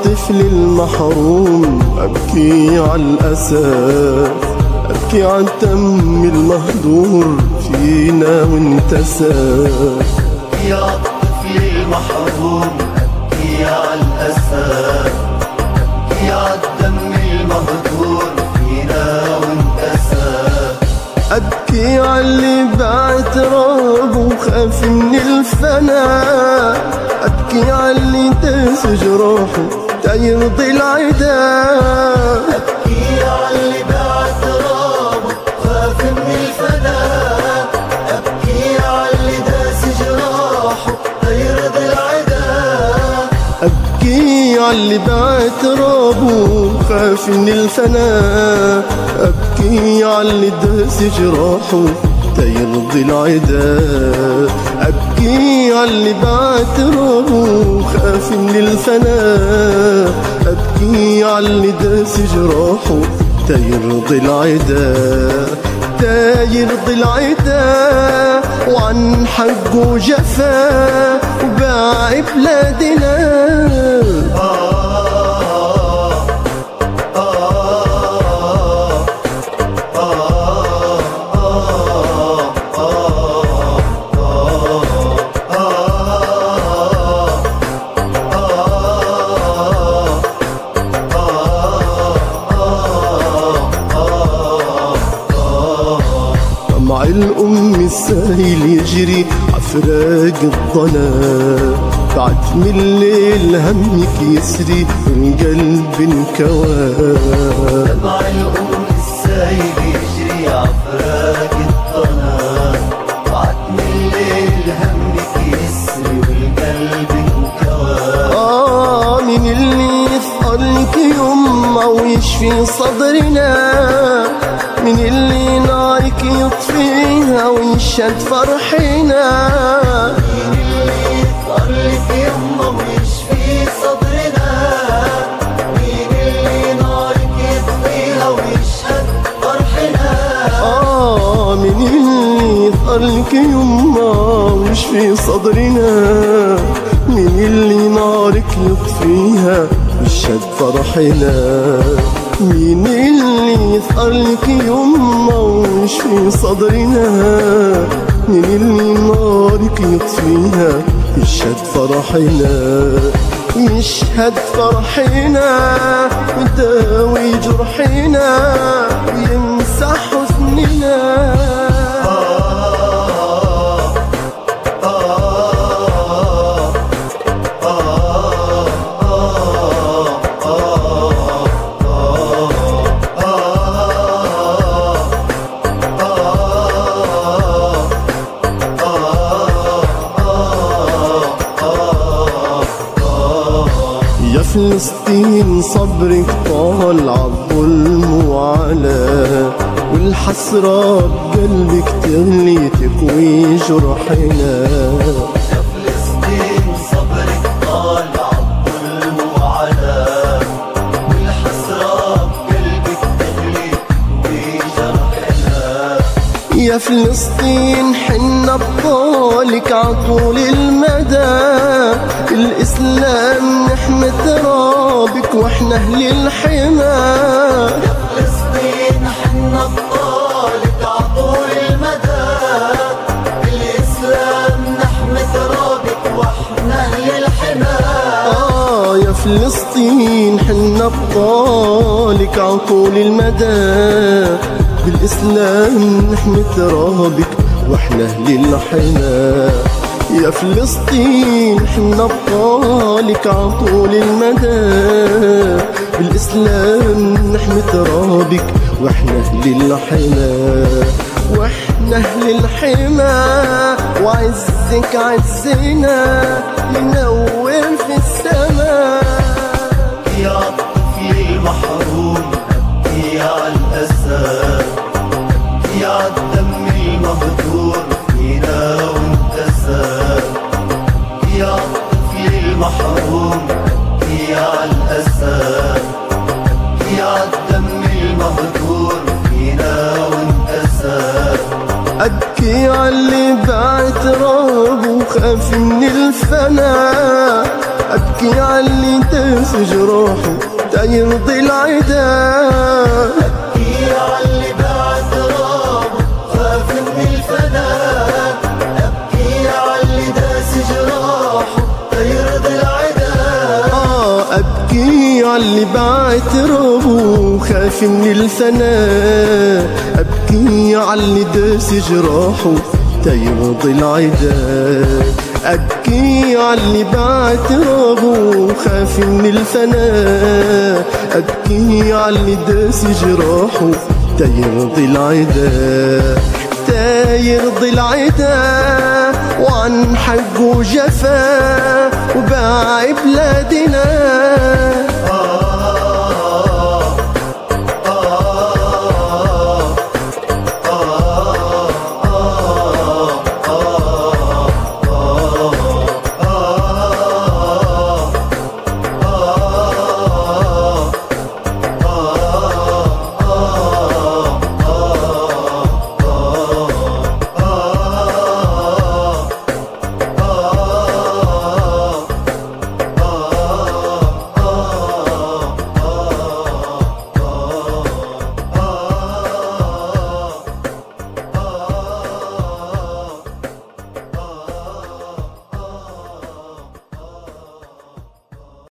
الطفل المحروم أبكي على الأسى أبكي على الدم المهدور فينا وانتسى يا الطفل المحروم أبكي على الأسى أبكي على الدم المهدور فينا وانتسى أبكي على اللي بعت راب وخاف من الفناء أبكي على اللي داس جراحه تيرضي العدا أبكي على اللي بعت رابه خاف من الفناء أبكي على اللي داس جراحه تيرضي العدا أبكي على اللي بعت رابه خاف من الفناء أبكي على اللي داس جراحه تيرضي العدا أبكي على اللي بعت رابه خاف من الفناء أبكي على اللي داس جراحه تيرضي العدا تيرضي العدا وعن حقه جفا وباع بلادنا مع الأم السايل يجري عفراق الضنا بعد من الليل همك يسري والقلب انكوى مع الأم السايل يجري عفراق الضنا بعد من الليل همك يسري والقلب انكوى آه من اللي يثقلك يما ويشفي صدرنا من اللي نارك يطفيها ويشهد فرحنا يتقلب يما ويشفي صدرنا مين اللي نارك يطفيها ويشهد فرحنا آه من اللي يثقلك يما ويشفي صدرنا من اللي نارك يطفيها ويشهد فرحنا مين اللي يثقلك يما ويشفي صدرنا من اللي نارك يطفيها يشهد فرحنا يشهد فرحنا وداوي جرحنا ويمسح حزننا يا فلسطين صبرك طال عالظلم وعلى والحسرة بقلبك تغلي تقوي جرحنا فلسطين صبرك طال عالظلم وعلى والحسرة بقلبك تغلي وجرحنا يا فلسطين حنا بطالك عطول المدى الإسلام نحمي ترابك واحنا أهل الحمى فلسطين حنا بطالك عطول المدى الإسلام نحمي ترابك واحنا أهل الحمى آه يا فلسطين حنا بطالك عطول المدى بالإسلام نحمي ترابك واحنا أهل الحمى يا فلسطين حنا بطالك عطول المدى بالإسلام نحمي ترابك واحنا أهل الحمى واحنا أهل الحمى وعزك عزنا منور في السماء يا الطفل المحروم أبكي على الأسى أبكي على الدم المهدور فينا وانتسى يا الطفل المحروم أبكي على الأسى أبكي على الدم المهدور فينا وانتسى أبكي على اللي بعت راب وخاف من الفناء أبكي على اللي داس جراحه تا يرضي العدا أبكي على اللي باع ترابه خاف من الفناء أبكي على اللي داس جراحه تيرضي العدا آه أبكي على اللي بعت ربه خاف من الثناء أبكي على اللي داس جراحه تيرضي العدا أبكي على اللي بعت ربه خاف من الثناء أبكي على اللي داس جراحه تيرضي العدا تيرضي العدا وعن حقه جفا وباع بلادنا